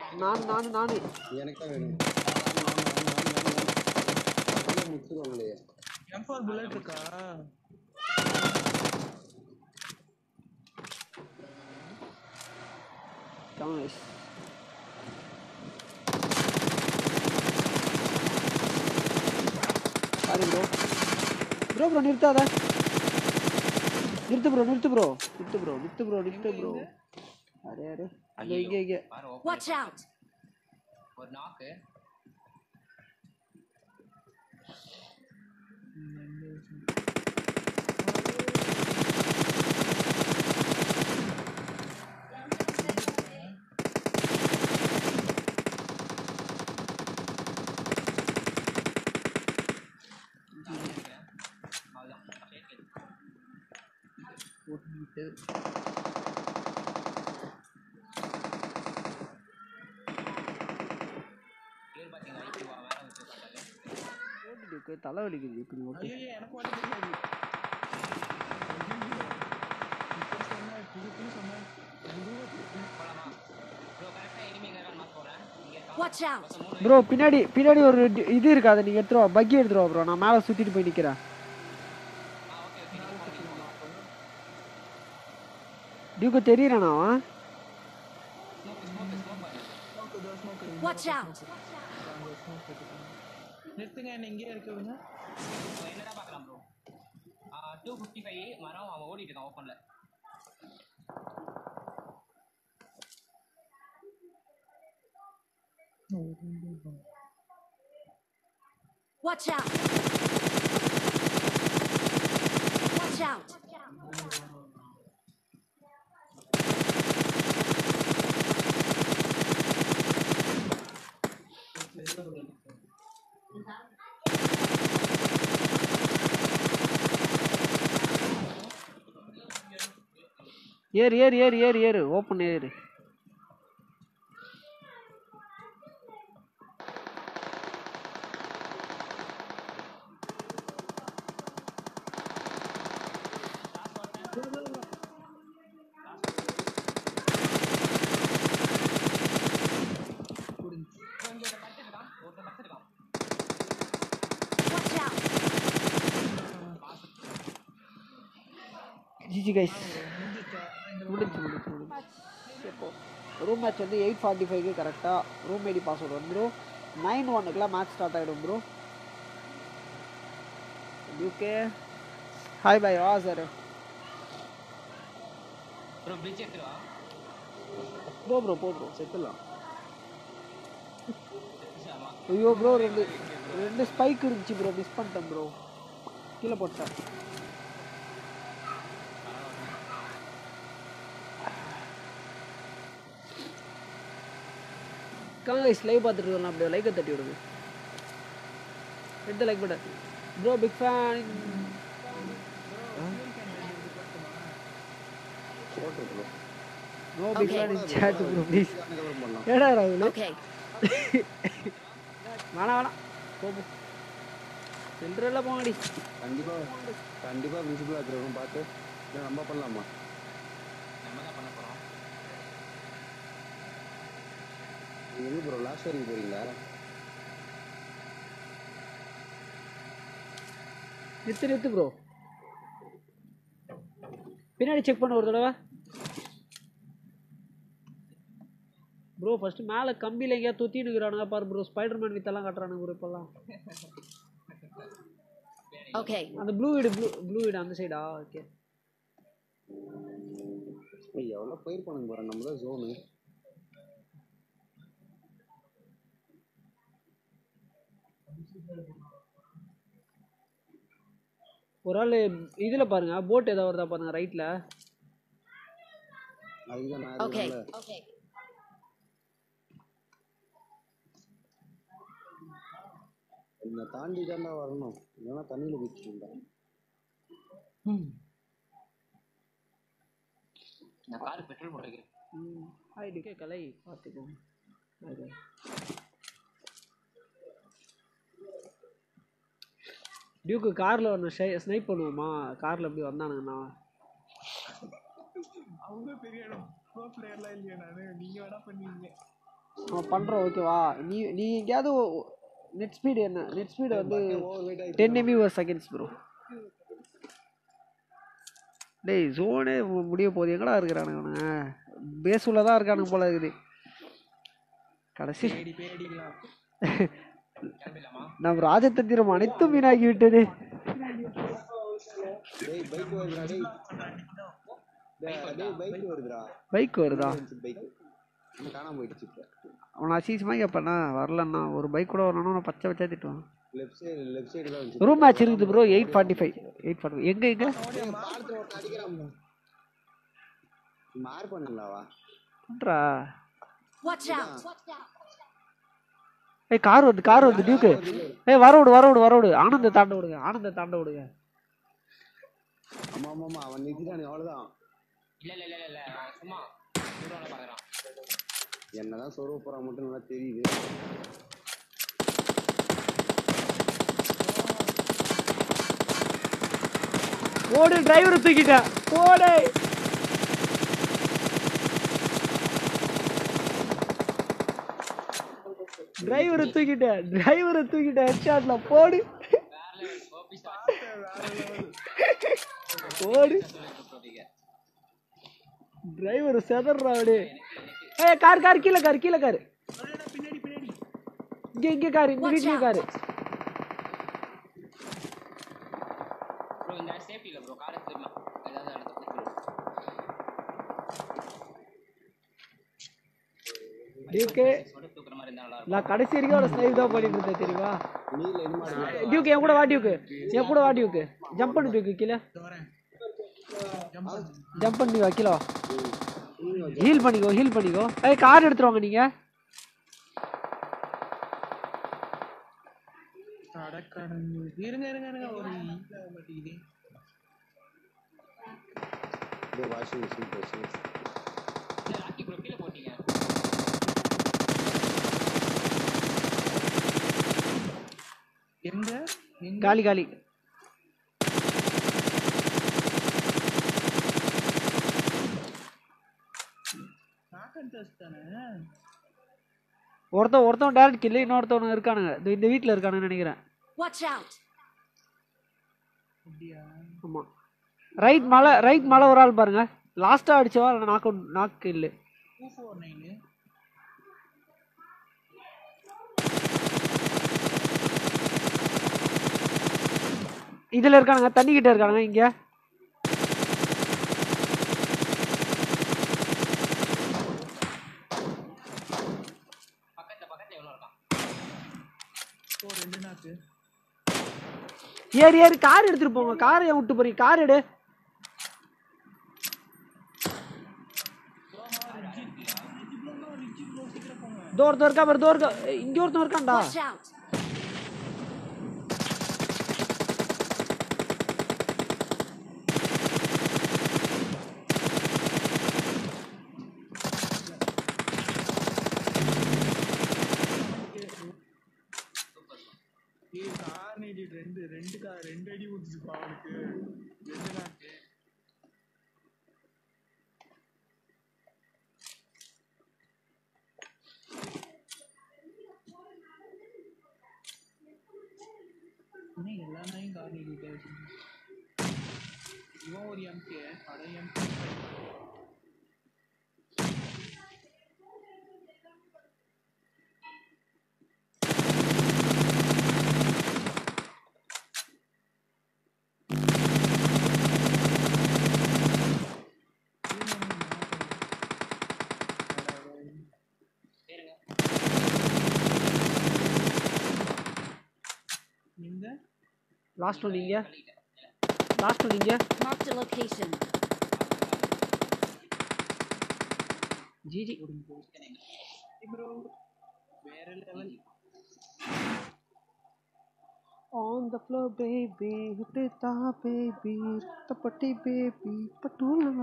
நான் நான் நான் எனக்கு தான் வேணும் முடிச்சுருவாங்களே M4 புல்லட் இருக்கா Kamesh sorry bro bro bro நிறுத்தாத நிறுத்து ப்ரோ நிறுத்து ப்ரோ நிறுத்து ப்ரோ நிறுத்து ப்ரோ நிறுத்து ப்ரோ அரே அரே இங்க இங்க இங்க பாரு open Watch இருக்கு. out! ஒரு நாக்கு அவ்வளவுதான் அப்படியே கேட்டு. ஓட்டிட்டு பேர் பாத்தீங்களா ஐக்கியூவா வேற வச்சு காட்டாது ஓட்டிட்டு தலை வலிக்குது இப்படி ஓட்டு ஐயோ எனக்கு ஓட்ட தெரியாது இப்போ சொன்ன புதுக்குன்னு சொன்ன போலாமா ப்ரோ கரெக்டா எனிமி எங்க நான் போறேன் இங்க இருக்கான் Watch out! மொத்தம் மூணு ப்ரோ பின்னாடி பின்னாடி ஒரு டி- இது இருக்கு அதை நீங்க எடுத்துருவா பக்கி எடுத்துருவா ப்ரோ நான் மேலே சுத்திட்டு போய் நிக்கிறேன் ஆ ஓகே ஓகே நீங்க போங்க, நீங்க போங்க. டியூக்கு தெரியறானா அவன் ஸ்மோக் ஸ்மோக் ஸ்மோக் பாரு ஸ்மோக் இதோ ஸ்மோக் Watch out! நிறுத்துங்க என்ன இங்கேயே இருக்க விடுங்க இப்போ என்னடா பார்க்கலாம் ப்ரோ டூ ஃபிஃப்டி ஃபைவ் மரம் அவன் ஓடிட்டு இருக்கான் ஓப்பன்ல Watch out! Watch out! ஏறு ஏறு ஏறு ஏறு ஏறு ஓப்பன் ஏறு இங்க படுத்துருக்கான் ஒருத்தன் படுத்துருக்கான் Watch out! ஜிஜி கைஸ் முடிஞ்சிச்சா இந்த முடிஞ்சு முடிஞ்சு முடிஞ்சு எப்போ ரூம் மேட்ச் வந்து எயிட் ஃபார்ட்டி ஃபைவ்க்கு கரெக்டாக ரூம் ஐடி பாஸ்வேர்டு வந்துடும் நைன் ஒன்னுக்குலாம் மேட்ச் ஸ்டார்ட் ஆகிடும் ப்ரோ யூகே ஹாய் பாய் வா சார் ப்ரோ பிரிட்ஜ் எடுத்துருவா ப்ரோ ப்ரோ போ ப்ரோ செத்துலாம் ஆமா ஐயோ ப்ரோ ரெண்டு ரெண்டு ஸ்பைக் இருந்துச்சு ப்ரோ மிஸ் பண்ணிட்டேன் ப்ரோ கீழே போட்டேன் காங்கிரஸ் லைவ் பார்த்துட்டு இருக்கோம் அப்படியே லைக்கை தட்டி விடுங்க எடுத்த like button bro big fan போட்டு bro no big fan in chat bro please cover பண்ணலாம் ஏடா ராகுல் Okay. வேணாம் வேணாம் போ போ சில்லறெல்லாம் போங்கடி கண்டிப்பா கண்டிப்பா விசிபிளா இருக்கிறவங்க பார்த்து இதை நம்ம பண்ணலாமா நம்ம தான் பண்ண போறோம் நீங்க எங்க ப்ரோ லாஸ்ட் வரைக்கும் போறீங்களா நிறுத்து நிறுத்து ப்ரோ பின்னாடி செக் பண்ண ஒரு தடவை ப்ரோ ஃபர்ஸ்ட் மேலே கம்பியில் எங்கேயா தொத்தின்னு இருக்கிறானுங்க பாரு ப்ரோ ஸ்பைடர்மேன் வித்தெல்லாம் காட்டுறானுங்க ப்ரோ இப்போல்லாம் Okay. அந்த ப்ளூ வீடு ப்ளூ ப்ளூ வீடு அந்த சைடா ஓகே ஏய் எவ்வளோ போயிருப்பானுங்க பாரு நம்ம தான் ஜோனு ஒரு ஆள் இதில் பாருங்க போட் ஏதாவது வருதா பாருங்க ரைட்டில் அதுதான் நான் Okay. இருக்கேன்ல. Okay. என்னை தாண்டி தாண்டா வரணும் இல்லைன்னா தண்ணியில் விட்டுருந்தேன் நான் காருக்கு பெட்ரோல் போட்டுக்கிறேன் ஹாய் டிகே கலை பார்த்துக்கோங்க Bye bye. டியூக்கு காரில் ஒன்று ஷை ஸ்னைப் பண்ணுவோமா காரில் எப்படி வந்தானுங்கண்ணா அவங்க பெரிய இடம் ப்ரோ பிளேயர்லாம் இல்லையா நானு நீங்க வேணா பண்ணுவீங்க நம்ம பண்ணுறோம் ஓகேவா நீ நீ எங்கேயாவது நெட் ஸ்பீடு என்ன நெட் ஸ்பீடு வந்து ஓவர் வெயிட் ஆயிடுச்சு டென் எம்பி ஒரு செகண்ட்ஸ் ப்ரோ டேய் ஜோனே முடிய போகுது எங்கடா இருக்கிறானுங்க அவனுங்க பேஸ் உள்ள தான் இருக்கானுங்க போல இருக்குது கடைசி பேடி பேடிக்கலாம் கிளம்பிடலாமா நம் ராஜதந்திரம் அனைத்தும் வீணாகி விட்டது டேய் பைக் வருதுடா டேய் டேய், டேய் பைக் வருதுடா பைக் வருதா பைக் இன்னும் காணாம போயிடுச்சு இப்போ அவனை அசீசமாக கேட்பானா வரலண்ணா ஒரு பைக் கூட வரணும்னா நான் பச்சை பச்சை திட்டுவான் லெஃப்ட் சைடு லெஃப்ட் சைடு தான் வந்துச்சு ரூம் மேட்ச் இருக்குது bro eight forty five eight forty எங்கே எங்கே டேய், பாலத்துல ஒருத்தன் அடிக்கிறான் மார் பண்ணுங்களாவா பண்ணுறா Watch out! ஏய் கார் வருது கார் வருது டியூக்கு ஏய் வர விடு வர விடு வர விடு ஆனந்த தாண்ட விடுங்க ஆனந்த தாண்ட விடுங்க ஆமா ஆமா ஆமா அவன் நிறுத்திட்டானே அவ்வளவுதான் இல்ல இல்ல இல்ல இல்ல அவன் சும்மா தூரம் பாக்குறான் என்னதான் சொருவ போறான் மட்டும் நல்லா தெரியுது ஓடு டிரைவரை தூக்கிட்டேன் ஓடு டிரைவரை தூக்கிட்டேன் டிரைவரை தூக்கிட்டேன் ஹெட்ஷாட்ல போடு வேற லெவல் கோபி ஸ்டார் ஓடு சொல்லிட்டு டிரைவர் செதறா அப்படியே ஏய் கார் கார் கீழே கார் கீழே கார் பின்னாடி பின்னாடி இங்க இங்க கார் இந்த வீட்லயே கார் ப்ரோ இந்த சேஃப்டி இல்ல ப்ரோ கார் எடுத்துக்கலாம் ஏதாவது இடத்துல டியூக்கு சொடு தூக்குற மாதிரி இருந்தா நல்லா நான் கடைசி வரைக்கும் அவளை ஸ்னைப் தான் பண்ணிட்டு இருந்தேன் தெரியுமா நீல என்ன மாதிரி டியூக்கு என் கூட வா டியூக்கு என் கூட வா டியூக்கு ஜம்ப் பண்ணு டியூக்கு கீழே வரேன் ஜம்ப் பண்ணு ஜம்ப் பண்ணி வா கீழே வா ஹீல் பண்ணிக்கோ ஹீல் பண்ணிக்கோ ஏய் கார் எடுத்துட்டு வாங்க நீங்க அடக்கடங்கு இருங்க இருங்க இருங்க ஒரு ஈல மாட்டேங்குது வாஷிங் மிஷின் போச்சு இல்ல ராக்கி ப்ரோ கீழே போட்டீங்க எங்க எங்க காலி காலி நாக்கன் டெஸ்ட் தானே ஒருத்தன் ஒருத்தன் டேரக்ட் கில்லு இன்னொருத்தவன் இருக்கானுங்க இதோ இந்த வீட்டில் இருக்கானுங்கன்னு நினைக்கிறேன் Watch out! அப்படியா ஆமாம் ரைட் மலை ரைட் மலை ஒரு ஆள் பாருங்க லாஸ்ட்டாக அடிச்சவா நாக் அவுட் நாக்கு இல்லை டூ ஃபோர் நைனு இதில் இருக்கானுங்க தண்ணி கிட்ட இருக்கானுங்க இங்கே பக்கத்துல பக்கத்துல எவ்வளவு இருக்கான் ஓ ரெண்டு நாக்கு ஏறி ஏறி கார் எடுத்துட்டு போங்க காரை ஏன் விட்டு போறீங்க கார் எடு இதோ ஒருத்தன் இருக்கா பாரு இதோ இருக்கா இங்க ஒருத்தன் இருக்கான்டா Watch out! ஏய் கார் நீடி ரெண்டு ரெண்டு கார் ரெண்டு அடி ஊத்துச்சுப்பா அவனுக்கு ரெண்டு நாக்கு இன்னும் எல்லா நாயும் கார் நீடிட்டே வச்சிருக்கேன் இவன் ஒரு எம்கே அட எம்கே சரிங்க எங்க லாஸ்ட் ஒன் நீங்க கழிக்கிட்டேன் லாஸ்ட் ஒன் நீங்க Marked a location. GG bro வேற level On the floor, baby, விட்டுதா baby, ரத்தப்பட்டி baby, பட்டுலவா.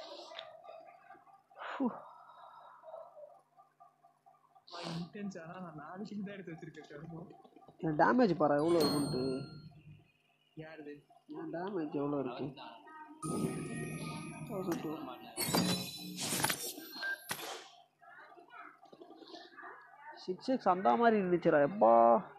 இன்டென்ஸ் ஆனா நான் நாலு கில் தான் எடுத்து வச்சிருக்கேன் கருமம் என் டேமேஜ் பாரு எவ்வளோ இருக்குன்ட்டு யாருது என் டேமேஜ் எவ்வளோ இருக்கு தௌசண்ட் டூ சிக்ஸ் சிக்ஸ் அந்த மாதிரி இருந்துச்சுடா எப்பா